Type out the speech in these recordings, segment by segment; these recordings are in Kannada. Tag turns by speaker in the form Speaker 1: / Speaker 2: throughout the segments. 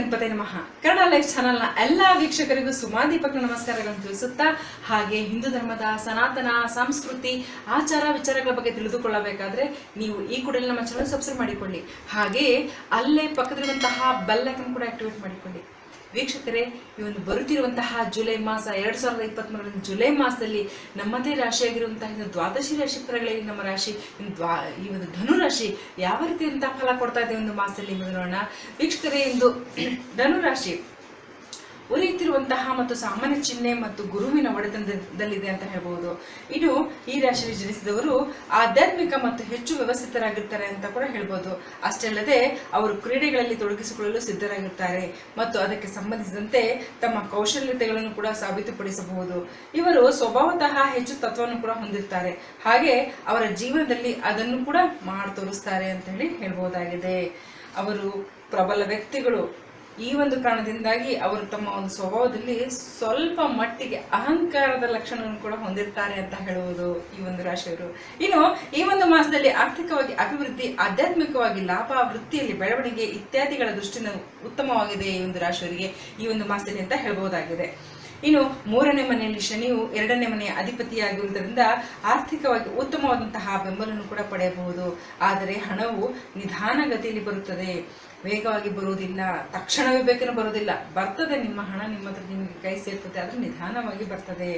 Speaker 1: ಗಣಪತಿ ನಮಃ ಕನ್ನಡ ಲೈಫ್ ಚಾನೆಲ್ನ ಎಲ್ಲಾ ವೀಕ್ಷಕರಿಗೂ ಸುಮಾದೀಪಕ ನಮಸ್ಕಾರಗಳನ್ನು ತಿಳಿಸುತ್ತಾ ಹಾಗೆ ಹಿಂದೂ ಧರ್ಮದ ಸನಾತನ ಸಂಸ್ಕೃತಿ ಆಚಾರ ವಿಚಾರಗಳ ಬಗ್ಗೆ ತಿಳಿದುಕೊಳ್ಳಬೇಕಾದ್ರೆ ನೀವು ಈ ಕೂಡಲೇ ನಮ್ಮ ಚಾನಲ್ ಸಬ್ಸ್ಕ್ರೈಬ್ ಮಾಡಿಕೊಳ್ಳಿ ಹಾಗೆಯೇ ಅಲ್ಲೇ ಪಕ್ಕದಲ್ಲಿರುವಂತಹ ಬೆಲ್ ಐಕನ್ ಕೂಡ ಆಕ್ಟಿವೇಟ್ ಮಾಡಿಕೊಳ್ಳಿ ವೀಕ್ಷಕರೇ ಈ ಒಂದು ಬರುತ್ತಿರುವಂತಹ ಜುಲೈ ಮಾಸ ಎರಡ್ ಸಾವಿರದ ಇಪ್ಪತ್ತ್ ಜುಲೈ ಮಾಸದಲ್ಲಿ ನಮ್ಮದೇ ರಾಶಿಯಾಗಿರುವಂತಹ ಇನ್ನು ದ್ವಾದಶಿ ರಾಶಿ ಫಲಗಳಲ್ಲಿ ನಮ್ಮ ರಾಶಿ ಇನ್ನು ದ್ವಾ ಈ ಒಂದು ಧನು ರಾಶಿ ಯಾವ ರೀತಿಯಂತಹ ಫಲ ಕೊಡ್ತಾ ಇದೆ ಒಂದು ಮಾಸದಲ್ಲಿ ಎಂದು ನೋಡೋಣ ವೀಕ್ಷಕರೇ ಇಂದು ಧನು ರಾಶಿ ಉರಿಯುತ್ತಿರುವಂತಹ ಮತ್ತು ಸಾಮಾನ್ಯ ಚಿಹ್ನೆ ಮತ್ತು ಗುರುವಿನ ಒಡೆತನದಲ್ಲಿದೆ ಅಂತ ಹೇಳ್ಬಹುದು ಇನ್ನು ಈ ರಾಶಿಯಲ್ಲಿ ಜನಿಸಿದವರು ಆಧ್ಯಾತ್ಮಿಕ ಮತ್ತು ಹೆಚ್ಚು ವ್ಯವಸ್ಥಿತರಾಗಿರ್ತಾರೆ ಅಂತ ಕೂಡ ಹೇಳ್ಬೋದು ಅಷ್ಟೇ ಅಲ್ಲದೆ ಅವರು ಕ್ರೀಡೆಗಳಲ್ಲಿ ತೊಡಗಿಸಿಕೊಳ್ಳಲು ಸಿದ್ಧರಾಗಿರ್ತಾರೆ ಮತ್ತು ಅದಕ್ಕೆ ಸಂಬಂಧಿಸಿದಂತೆ ತಮ್ಮ ಕೌಶಲ್ಯತೆಗಳನ್ನು ಕೂಡ ಸಾಬೀತುಪಡಿಸಬಹುದು ಇವರು ಸ್ವಭಾವತಃ ಹೆಚ್ಚು ತತ್ವವನ್ನು ಕೂಡ ಹೊಂದಿರ್ತಾರೆ ಹಾಗೆ ಅವರ ಜೀವನದಲ್ಲಿ ಅದನ್ನು ಕೂಡ ಮಾಡಿ ತೋರಿಸ್ತಾರೆ ಅಂತ ಹೇಳಿ ಹೇಳ್ಬಹುದಾಗಿದೆ ಅವರು ಪ್ರಬಲ ವ್ಯಕ್ತಿಗಳು ಈ ಒಂದು ಕಾರಣದಿಂದಾಗಿ ಅವರು ತಮ್ಮ ಒಂದು ಸ್ವಭಾವದಲ್ಲಿ ಸ್ವಲ್ಪ ಮಟ್ಟಿಗೆ ಅಹಂಕಾರದ ಲಕ್ಷಣವನ್ನು ಕೂಡ ಹೊಂದಿರ್ತಾರೆ ಅಂತ ಹೇಳುವುದು ಈ ಒಂದು ರಾಶಿಯವರು ಇನ್ನು ಈ ಒಂದು ಮಾಸದಲ್ಲಿ ಆರ್ಥಿಕವಾಗಿ ಅಭಿವೃದ್ಧಿ ಆಧ್ಯಾತ್ಮಿಕವಾಗಿ ಲಾಭ ವೃತ್ತಿಯಲ್ಲಿ ಬೆಳವಣಿಗೆ ಇತ್ಯಾದಿಗಳ ದೃಷ್ಟಿನ ಉತ್ತಮವಾಗಿದೆ ಈ ಒಂದು ರಾಶಿಯವರಿಗೆ ಈ ಒಂದು ಮಾಸದಲ್ಲಿ ಅಂತ ಹೇಳ್ಬಹುದಾಗಿದೆ ಇನ್ನು ಮೂರನೇ ಮನೆಯಲ್ಲಿ ಶನಿಯು ಎರಡನೇ ಮನೆಯ ಅಧಿಪತಿಯಾಗಿರುವುದರಿಂದ ಆರ್ಥಿಕವಾಗಿ ಉತ್ತಮವಾದಂತಹ ಬೆಂಬಲವನ್ನು ಕೂಡ ಪಡೆಯಬಹುದು ಆದರೆ ಹಣವು ನಿಧಾನಗತಿಯಲ್ಲಿ ಬರುತ್ತದೆ ವೇಗವಾಗಿ ಬರುವುದಿಲ್ಲ ತಕ್ಷಣವೇ ಬೇಕನ್ನು ಬರುವುದಿಲ್ಲ ಬರ್ತದೆ ನಿಮ್ಮ ಹಣ ನಿಮ್ಮ ಹತ್ರ ನಿಮಗೆ ಕೈ ಸೇರ್ತದೆ ಆದರೆ ನಿಧಾನವಾಗಿ ಬರ್ತದೆ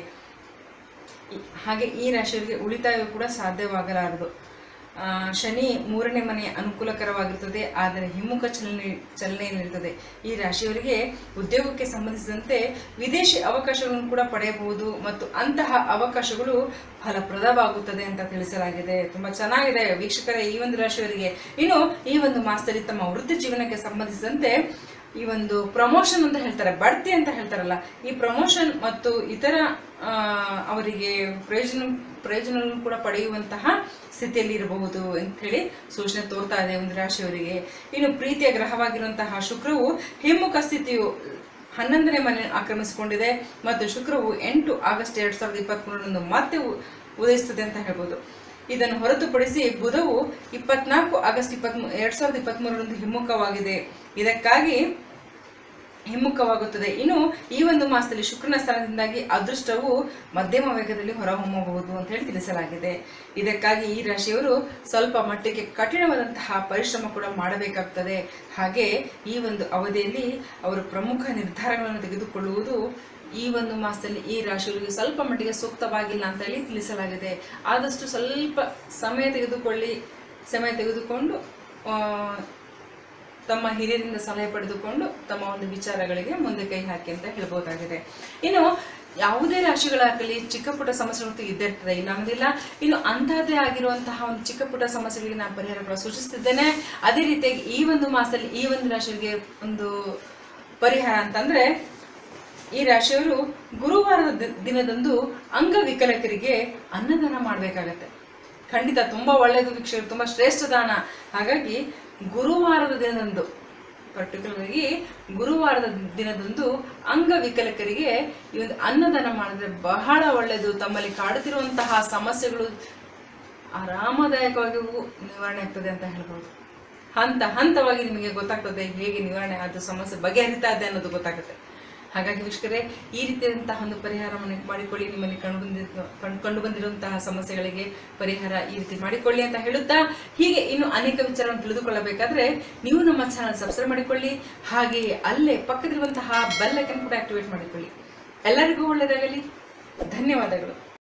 Speaker 1: ಈ- ಹಾಗೆ ಈ ರಾಶಿಯವರಿಗೆ ಉಳಿತಾಯ ಕೂಡ ಸಾಧ್ಯವಾಗಲಾರದು ಆ, ಶನಿ ಮೂರನೇ ಮನೆ ಅನುಕೂಲಕರವಾಗಿರುತ್ತದೆ ಆದರೆ ಹಿಮ್ಮುಖ ಚಲನೆ ಚಲನೆಯಲ್ಲಿರುತ್ತದೆ ಈ ರಾಶಿಯವರಿಗೆ ಉದ್ಯೋಗಕ್ಕೆ ಸಂಬಂಧಿಸಿದಂತೆ ವಿದೇಶಿ ಅವಕಾಶಗಳನ್ನು ಕೂಡ ಪಡೆಯಬಹುದು ಮತ್ತು ಅಂತಹ ಅವಕಾಶಗಳು ಫಲಪ್ರದವಾಗುತ್ತದೆ ಅಂತ ತಿಳಿಸಲಾಗಿದೆ ತುಂಬಾ ಚೆನ್ನಾಗಿದೆ ವೀಕ್ಷಕರೇ ಈ ಒಂದು ರಾಶಿಯವರಿಗೆ ಇನ್ನು ಈ ಒಂದು ಮಾಸದಲ್ಲಿ ತಮ್ಮ ವೃತ್ತಿ ಜೀವನಕ್ಕೆ ಸಂಬಂಧಿಸಿದಂತೆ ಈ ಒಂದು ಪ್ರಮೋಷನ್ ಅಂತ ಹೇಳ್ತಾರೆ ಬಡ್ತಿ ಅಂತ ಹೇಳ್ತಾರಲ್ಲ ಈ ಪ್ರಮೋಷನ್ ಮತ್ತು ಇತರ ಆ, ಅವರಿಗೆ ಪ್ರಯೋಜನ ಪ್ರಯೋಜನವನ್ನು ಕೂಡ ಪಡೆಯುವಂತಹ ಸ್ಥಿತಿಯಲ್ಲಿ ಇರಬಹುದು ಅಂತ ಹೇಳಿ ಸೂಚನೆ ತೋರ್ತಾ ಇದೆ ಒಂದು ರಾಶಿಯವರಿಗೆ ಇನ್ನು ಪ್ರೀತಿಯ ಗ್ರಹವಾಗಿರುವಂತಹ ಶುಕ್ರವು ಹಿಮ್ಮುಖ ಸ್ಥಿತಿಯು ಹನ್ನೊಂದನೇ ಮನೆ ಆಕ್ರಮಿಸಿಕೊಂಡಿದೆ ಮತ್ತು ಶುಕ್ರವು ಎಂಟು ಆಗಸ್ಟ್ ಎರಡ್ ಸಾವಿರದ ಇಪ್ಪತ್ತ್ ಮತ್ತೆ ಉ- ಉದಯಿಸುತ್ತದೆ ಅಂತ ಹೇಳ್ಬೋದು ಇದನ್ನು ಹೊರತುಪಡಿಸಿ ಬುಧವು ಇಪ್ಪತ್ನಾಲ್ಕು ಆಗಸ್ಟ್ ಇಪ್ಪತ್ತ್ ಎರಡ್ ಸಾವಿರದ ಇಪ್ಪತ್ತ್ ಮೂರರಂದು ಹಿಮ್ಮುಖವಾಗಿದೆ ಇದಕ್ಕಾಗಿ ಹಿಮ್ಮುಖವಾಗುತ್ತದೆ ಇನ್ನು ಈ ಒಂದು ಮಾಸದಲ್ಲಿ ಶುಕ್ರನ ಸ್ಥಾನದಿಂದಾಗಿ ಅದೃಷ್ಟವು ಮಧ್ಯಮ ವೇಗದಲ್ಲಿ ಹೊರಹೊಮ್ಮಬಹುದು ಅಂತ ಹೇಳಿ ತಿಳಿಸಲಾಗಿದೆ ಇದಕ್ಕಾಗಿ ಈ ರಾಶಿಯವರು ಸ್ವಲ್ಪ ಮಟ್ಟಿಗೆ ಕಠಿಣವಾದಂತಹ ಪರಿಶ್ರಮ ಕೂಡ ಮಾಡಬೇಕಾಗ್ತದೆ ಹಾಗೆ ಈ ಒಂದು ಅವಧಿಯಲ್ಲಿ ಅವರು ಪ್ರಮುಖ ನಿರ್ಧಾರಗಳನ್ನು ತೆಗೆದುಕೊಳ್ಳುವುದು ಈ ಒಂದು ಮಾಸದಲ್ಲಿ ಈ ರಾಶಿಯವರಿಗೆ ಸ್ವಲ್ಪ ಮಟ್ಟಿಗೆ ಸೂಕ್ತವಾಗಿಲ್ಲ ಅಂತ ಹೇಳಿ ತಿಳಿಸಲಾಗಿದೆ ಆದಷ್ಟು ಸ್ವಲ್ಪ ಸಮಯ ತೆಗೆದುಕೊಳ್ಳಿ ಸಮಯ ತೆಗೆದುಕೊಂಡು ಆ, ತಮ್ಮ ಹಿರಿಯರಿಂದ ಸಲಹೆ ಪಡೆದುಕೊಂಡು ತಮ್ಮ ಒಂದು ವಿಚಾರಗಳಿಗೆ ಮುಂದೆ ಕೈ ಹಾಕಿ ಅಂತ ಹೇಳ್ಬೋದಾಗಿದೆ ಇನ್ನು ಯಾವುದೇ ರಾಶಿಗಳಾಗಲಿ ಚಿಕ್ಕ ಪುಟ್ಟ ಸಮಸ್ಯೆಗಳು ಇದ್ದೇ ಇರ್ತದೆ ಇಲ್ಲ ಅನ್ನೋದಿಲ್ಲ ಇನ್ನು ಅಂತಹದ್ದೇ ಆಗಿರುವಂತಹ ಒಂದು ಚಿಕ್ಕ ಪುಟ್ಟ ಸಮಸ್ಯೆಗಳಿಗೆ ನಾನು ಪರಿಹಾರಗಳ ಸೂಚಿಸ್ತಿದ್ದೇನೆ ಅದೇ ರೀತಿಯಾಗಿ ಈ ಒಂದು ಮಾಸದಲ್ಲಿ ಈ ಒಂದು ರಾಶಿಗೆ ಒಂದು ಪರಿಹಾರ ಅಂತಂದ್ರೆ ಈ ರಾಶಿಯವರು ಗುರುವಾರದ ದಿ- ದಿನದಂದು ಅಂಗವಿಕಲಕರಿಗೆ ಅನ್ನದಾನ ಮಾಡಬೇಕಾಗತ್ತೆ ಖಂಡಿತ ತುಂಬಾ ಒಳ್ಳೆಯದು ವೀಕ್ಷಕರು ತುಂಬಾ ಶ್ರೇಷ್ಠ ದಾನ ಹಾಗಾಗಿ ಗುರುವಾರದ ದಿನದಂದು ಪರ್ಟಿಕ್ಯುಲರ್ ಆಗಿ ಗುರುವಾರದ ದಿನದಂದು ಅಂಗವಿಕಲಕರಿಗೆ ಈ ಒಂದು ಅನ್ನದಾನ ಮಾಡಿದ್ರೆ ಬಹಳ ಒಳ್ಳೆಯದು ತಮ್ಮಲ್ಲಿ ಕಾಡುತ್ತಿರುವಂತಹ ಸಮಸ್ಯೆಗಳು ಆರಾಮದಾಯಕವಾಗಿ ನಿವಾರಣೆ ಆಗ್ತದೆ ಅಂತ ಹೇಳ್ಬೋದು ಹಂತ ಹಂತವಾಗಿ ನಿಮಗೆ ಗೊತ್ತಾಗ್ತದೆ ಹೇಗೆ ನಿವಾರಣೆ ಆದ ಸಮಸ್ಯೆ ಬಗೆಹರಿತಾ ಇದೆ ಅನ್ನೋದು ಗೊತ್ತಾಗುತ್ತೆ ಹಾಗಾಗಿ ವೀಕ್ಷಕರೇ ಈ ರೀತಿಯಾದಂತಹ ಒಂದು ಪರಿಹಾರವನ್ನು ಮಾಡಿಕೊಳ್ಳಿ ನಿಮ್ಮಲ್ಲಿ ಕಂಡು ಬಂದಿರೋ ಕಂಡು ಬಂದಿರುವಂತಹ ಸಮಸ್ಯೆಗಳಿಗೆ ಪರಿಹಾರ ಈ ರೀತಿ ಮಾಡಿಕೊಳ್ಳಿ ಅಂತ ಹೇಳುತ್ತಾ ಹೀಗೆ ಇನ್ನು ಅನೇಕ ವಿಚಾರವನ್ನು ತಿಳಿದುಕೊಳ್ಳಬೇಕಾದ್ರೆ ನೀವು ನಮ್ಮ ಚಾನಲ್ ಸಬ್ಸ್ಕ್ರೈಬ್ ಮಾಡಿಕೊಳ್ಳಿ ಹಾಗೆಯೇ ಅಲ್ಲೇ ಪಕ್ಕದಿರುವಂತಹ ಬೆಲ್ ಐಕನ್ ಕೂಡ ಆಕ್ಟಿವೇಟ್ ಮಾಡಿಕೊಳ್ಳಿ ಎಲ್ಲರಿಗೂ ಒಳ್ಳೆಯದಾಗಲಿ ಧನ್ಯವಾದಗಳು